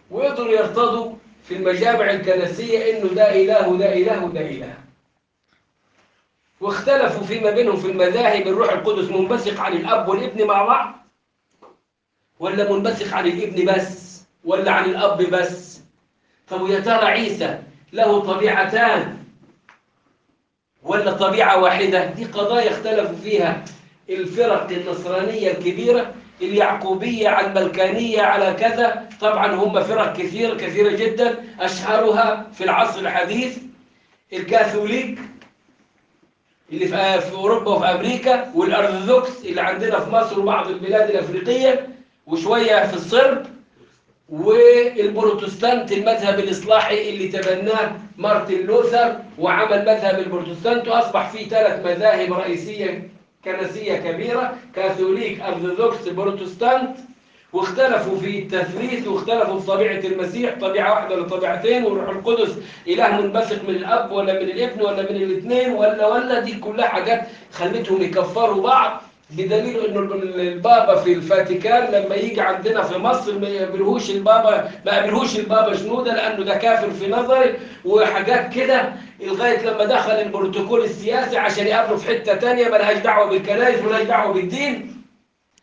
وقدروا يرتضوا في المجامع الكنسية إنه ده إله وده إله وده إله واختلفوا فيما بينهم في المذاهب الروح القدس منبثق عن الأب والابن مع بعض ولا منبثق عن الابن بس ولا عن الأب بس طب ويا ترى عيسى له طبيعتان ولا طبيعة واحدة دي قضايا اختلفوا فيها الفرق النصرانية الكبيرة اليعقوبية على الملكانية على كذا طبعا هم فرق كثير كثيرة جدا أشهرها في العصر الحديث الكاثوليك اللي في في أوروبا وفي أمريكا والأرثوذكس اللي عندنا في مصر وبعض البلاد الأفريقية وشوية في الصرب والبروتستانت المذهب الإصلاحي اللي تبناه مارتن لوثر وعمل مذهب البروتستانت وأصبح فيه ثلاث مذاهب رئيسية كنسية كبيرة كاثوليك أرثوذكس بروتستانت واختلفوا في التثليث واختلفوا في طبيعة المسيح طبيعة واحدة ولا طبيعتين والروح القدس إله منبثق من الأب ولا من الابن ولا من الاثنين ولا ولا دي كلها حاجات خلتهم يكفروا بعض بدليل انه البابا في الفاتيكان لما يجي عندنا في مصر ما يقابلهوش البابا ما قابلهوش البابا شنودة لانه ده كافر في نظري وحاجات كده لغايه لما دخل البروتوكول السياسي عشان يقابله في حته ثانيه ملهاش دعوه بالكنائس ملهاش دعوه بالدين